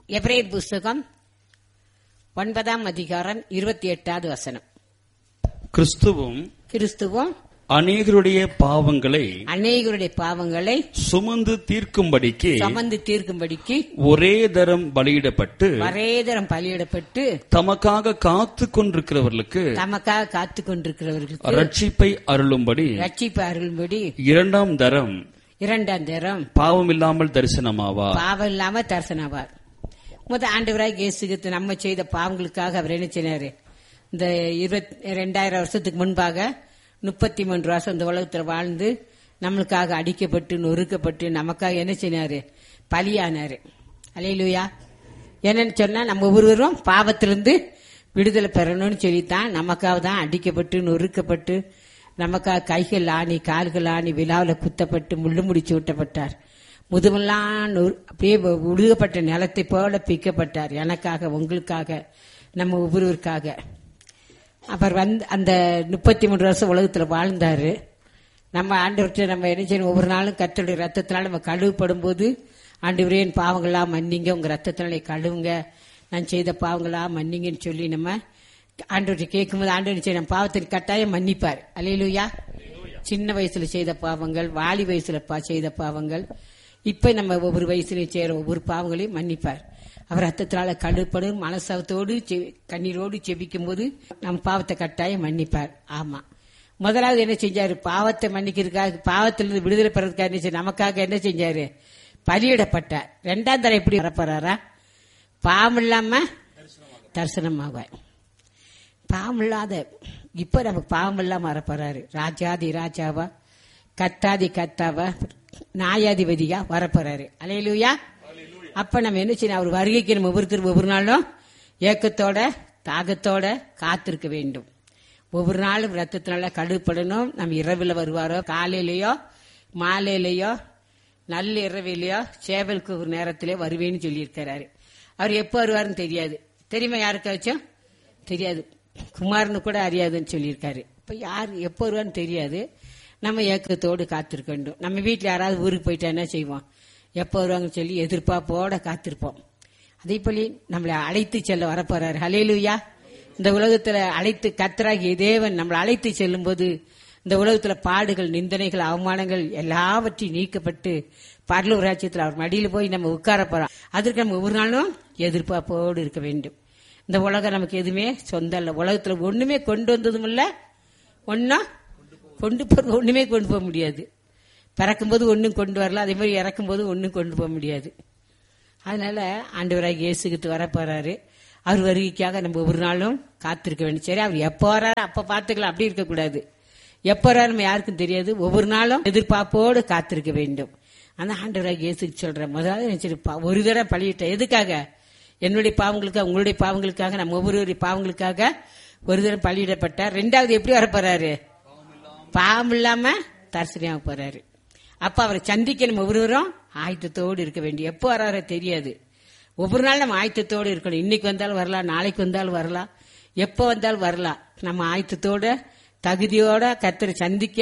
எபிரேயர் புஸ்தகம் ஒன்பதாம் அதிகாரம் இருபத்தி எட்டாவது வசனம் கிறிஸ்துவும் கிறிஸ்துவும் அநேகருடைய பாவங்களை அநேகருடைய பாவங்களை சுமந்து தீர்க்கும்படிக்கு சமந்து தீர்க்கும்படிக்கு ஒரே தரம் பலியிடப்பட்டு வரேதரம் பலியிடப்பட்டு தமக்காக காத்து கொண்டிருக்கிறவர்களுக்கு தமக்காக காத்து கொண்டிருக்கிறவர்களுக்கு ரட்சிப்பை அருளும்படி ரட்சிப்பு அருள்படி இரண்டாம் தரம் இரண்டாம் தரம் பாவமில்லாமல் தரிசனமாவா பாவம் இல்லாம தரிசனவார் முத ஆண்டவராய் இயேசுக்கு நம்ம செய்த பாவங்களுக்காக அவர் என்ன செய்றாரு இந்த இருபத்தி ரெண்டாயிரம் வருஷத்துக்கு முன்பாக முப்பத்தி மூன்று வருஷம் இந்த உலகத்துல வாழ்ந்து நம்மளுக்காக அடிக்கப்பட்டு நொறுக்கப்பட்டு நமக்காக என்ன செய்னாரு பலியானாரு அலையிலுயா என்னன்னு சொன்னா நம்ம ஒவ்வொருவரும் பாவத்திலிருந்து விடுதலை பெறணும்னு சொல்லித்தான் நமக்காக தான் அடிக்கப்பட்டு நொறுக்கப்பட்டு நமக்காக கைகள் ஆணி கால்கள் ஆணி விழாவில் குத்தப்பட்டு முள்ளு முடிச்சு ஊட்டப்பட்டார் முதுமெல்லாம் நொறு- அப்படியே உழுகப்பட்ட நிலத்தை போல பிக்கப்பட்டார் எனக்காக உங்களுக்காக நம்ம ஒவ்வொருவருக்காக அவர் வந்து அந்த முப்பத்தி மூன்று வருஷம் உலகத்துல வாழ்ந்தாரு நம்ம ஆண்டவர்கிட்ட நம்ம என்ன செய்யணும் ஒவ்வொரு நாளும் கத்தருடைய ரத்தத்தினால நம்ம கழுவுப்படும் போது ஆண்டவரே என் பாவங்களாம் மன்னிங்க உங்க ரத்தத்தினால கழுவுங்க நான் செய்த பாவங்களா மன்னிங்கன்னு சொல்லி நம்ம ஆண்டவர்கிட்ட கேட்கும்போது ஆண்டவர் செய்ய நம்ம பாவத்தின் கட்டாயம் மன்னிப்பார் அலையிலுயா சின்ன வயசுல செய்த பாவங்கள் வாலி வயசுல பா- செய்த பாவங்கள் இப்ப நம்ம ஒவ்வொரு வயசுலயும் செய்யற ஒவ்வொரு பாவங்களையும் மன்னிப்பார் அவர் ரத்தத்தினால கழுப்படும் மனசவத்தோடு செ- கண்ணீரோடு செபிக்கும் போது நம் பாவத்தை கட்டாயம் மன்னிப்பார் ஆமா முதலாவது என்ன செஞ்சாரு பாவத்தை மன்னிக்கிறதுக்காக பாவத்திலிருந்து விடுதலை பெறதுக்காக என்ன செஞ்சாரு? நமக்காக என்ன செஞ்சாரு பலியிடப்பட்டார் ரெண்டாம் தரம் எப்படி வரப்போறாரா பாவம் இல்லாம தரிசனமாவார் பாவம் இல்லாத இப்ப நமக்கு பாவம் இல்லாம வரப்போறாரு ராஜாதி ராஜாவா கத்தாதி கத்தாவா நியாயாதிபதியா வரப்போறாரு அலையிலுயா அப்ப நம்ம என்ன செய்யணும் அவர் வருகைக்கு நம்ம ஒவ்வொருத்தர் ஒவ்வொரு நாளும் ஏக்கத்தோட தாகத்தோட காத்திருக்க வேண்டும் ஒவ்வொரு நாளும் ரத்தத்தினால கழுப்படணும் நம்ம இரவில் வருவாரோ காலையிலயோ மாலையிலயோ நல்ல இரவிலையோ சேவலுக்கு ஒரு நேரத்திலே வருவேன்னு சொல்லியிருக்கிறாரு அவர் எப்போ வருவாருன்னு தெரியாது தெரியுமா யாருக்காச்சும் தெரியாது குமார்னு கூட அறியாதுன்னு சொல்லியிருக்காரு இப்ப யார் எப்போ வருவான்னு தெரியாது நம்ம ஏக்கத்தோடு காத்திருக்க வேண்டும் நம்ம வீட்டில் யாராவது ஊருக்கு போயிட்டா என்ன செய்வோம் எப்போ வருவாங்கன்னு சொல்லி எதிர்பார்ப்போட காத்திருப்போம் அதே போல நம்மளை அழைத்து செல்ல வரப்போறாரு ஹலேலுயா இந்த உலகத்துல அழைத்து கத்தராகிய தேவன் நம்மளை அழைத்து செல்லும் போது இந்த உலகத்துல பாடுகள் நிந்தனைகள் அவமானங்கள் எல்லாவற்றையும் நீக்கப்பட்டு பரலூர் ராஜ்யத்தில் அவர் மடியில போய் நம்ம உட்கார போறோம் அதற்கு நம்ம ஒவ்வொரு நாளும் எதிர்பார்ப்போடு இருக்க வேண்டும் இந்த உலகம் நமக்கு எதுவுமே சொந்தம் இல்ல உலகத்துல ஒண்ணுமே கொண்டு வந்ததும் இல்ல ஒன்னா கொண்டு போறது ஒண்ணுமே கொண்டு போக முடியாது பிறக்கும்போது ஒண்ணும் கொண்டு வரலாம் அதே மாதிரி இறக்கும்போது ஒண்ணும் கொண்டு போக முடியாது அதனால ஆண்டவராக இயேசுகிட்டு வர போறாரு அவர் வருகைக்காக நம்ம ஒவ்வொரு நாளும் காத்திருக்க வேண்டும் சரி அவர் எப்போ வராரு அப்ப பார்த்துக்கலாம் அப்படி இருக்கக்கூடாது எப்போ வராரு நம்ம யாருக்கும் தெரியாது ஒவ்வொரு நாளும் எதிர்பார்ப்போடு காத்திருக்க வேண்டும் அந்த ஆண்டவராக இயேசுக்கு சொல்றேன் முதலாவது நினைச்சிட்டு பா- ஒரு தடவை பழியிட்ட எதுக்காக என்னுடைய பாவங்களுக்காக உங்களுடைய பாவங்களுக்காக நம்ம ஒவ்வொருவருடைய பாவங்களுக்காக ஒரு தடவை பழியிடப்பட்டார் ரெண்டாவது எப்படி வர போறாரு பாவம் இல்லாம தரிசனியாக போறாரு அப்ப அவரை சந்திக்க நம்ம ஒவ்வொருவரும் ஆயத்தத்தோடு இருக்க வேண்டிய எப்போ வராரோ தெரியாது ஒவ்வொரு நாள் நம்ம ஆயத்தத்தோடு இருக்கணும் இன்னைக்கு வந்தாலும் வரலாம் நாளைக்கு வந்தாலும் வரலாம் எப்போ வந்தாலும் வரலாம் நம்ம ஆயத்தத்தோட தகுதியோட கத்தரை சந்திக்க